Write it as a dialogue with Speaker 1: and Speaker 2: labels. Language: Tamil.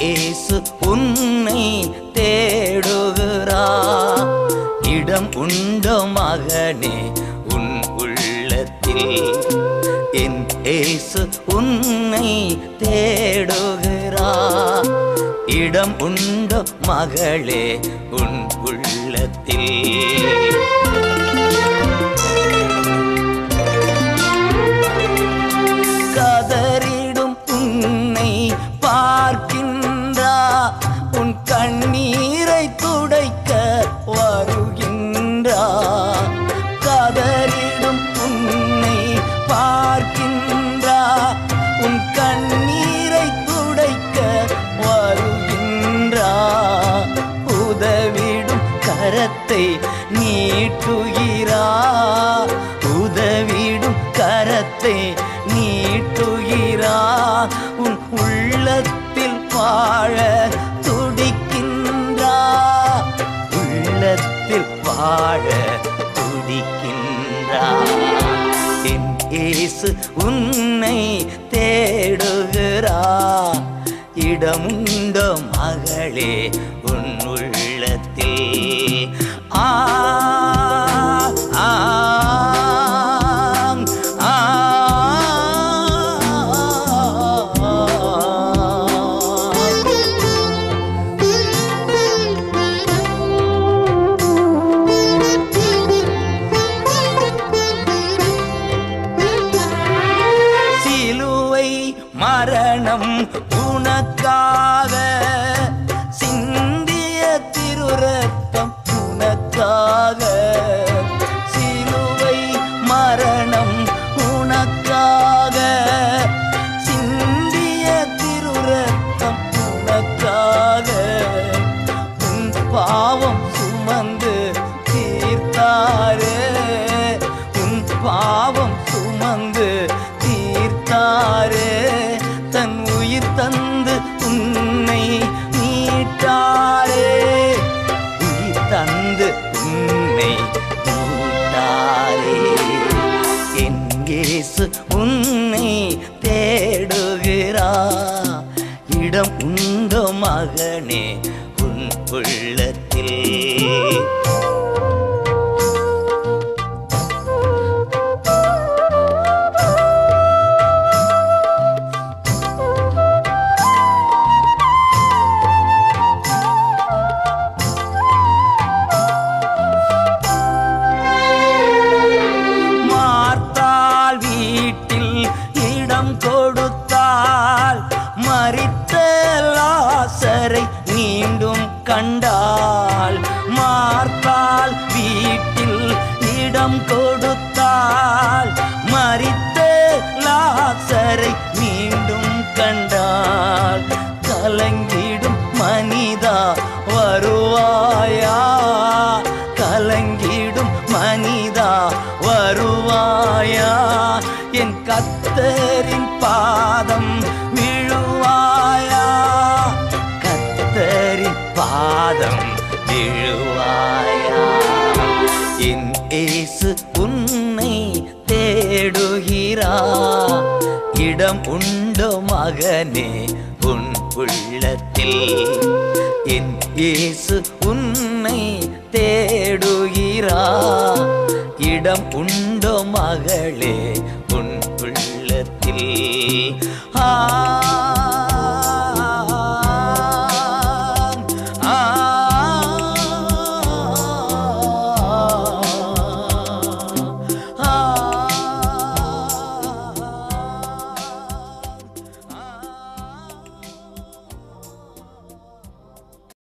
Speaker 1: இயேசு உன்னை தேடுகிறா இடம் உண்டோ மகனே உன் உள்ளத்தில் என் இயேசு உன்னை தேடுகிறா இடம் உண்டோ மகளே உன் உள்ளத்தில் கதறிடும் உன்னை பார்க்கின்றா உன் கண்ணீரை துடைக்க வருகின்றா கதறிடும் உன்னை பார்க்கின்றா உன் கண்ணீரை துடைக்க வருகின்றா உதவிடும் கரத்தை நீட்டுகிறா உதவிடும் கரத்தை நீட்டுகிறா உன் உள்ளத்தில் வாழ துடிக்கின்றா உள்ளத்தில் வாழ துடிக்கின்றா என் இயேசு உன்னை தேடுகிறா இடமுண்டோ மகளே உன் உள்ளத்தில் ஆ ஆ ஆ சிலுவை மரணம் உனக்காக சிந்திய திருரத்தம் உனக்காக சிலுவை மரணம் உனக்காக சிந்திய திருரத்தம் உனக்காக உன் பாவம் சுமந்து தீர்த்தாரே உன் பாவம் சுமந்து தீர்த்தாரே தன் உயிர் தந்து உன்னை மீட்டாரே உயிர் தந்து உன்னை மீட்டாரே என் இயேசு உன்னை தேடுகிறா இடம் உண்டோ மகனே உன் உள்ளத்தில் மார்த்தாள் வீட்டில் இடம் கொடுத்தால் மறித்த லாசரை மீண்டும் கண்டாள் மார்த்தாள் வீட்டில் இடம் கொடுத்தால் மறித்த லாசரை மீண்டும் கண்டாள் கலங்கிடும் மனிதா வருவாயா கலங்கிடும் மனிதா வருவாயா என் கத்தரின் பாதம் விழுவாயா கத்தரின் பாதம் விழுவாயா என் இயேசு உன்னை தேடுகிறா இடம் உண்டோ மகனே உன் உள்ளத்தில் என் இயேசு உன்னை தேடுகிறா இடம் உண்டோ மகளே உன் உள்ளத்தில் ஆ